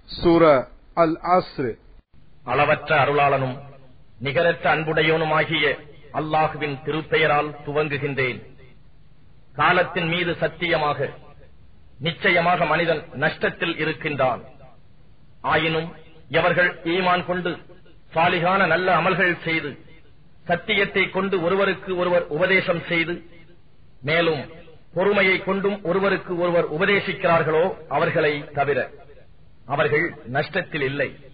சூர அல் அஸ்ர் அளவற்ற அருளாளனும் நிகரற்ற அன்புடையவனுமாகிய அல்லாஹுவின் திருப்பெயரால் துவங்குகின்றேன் காலத்தின் மீது சத்தியமாக நிச்சயமாக மனிதன் நஷ்டத்தில் இருக்கின்றான் ஆயினும் எவர்கள் ஈமான் கொண்டு சாலிகான நல்ல அமல்கள் செய்து சத்தியத்தை கொண்டு ஒருவருக்கு ஒருவர் உபதேசம் செய்து மேலும் பொறுமையை கொண்டும் ஒருவருக்கு ஒருவர் உபதேசிக்கிறார்களோ அவர்களை தவிர அவர்கள் நஷ்டத்தில் இல்லை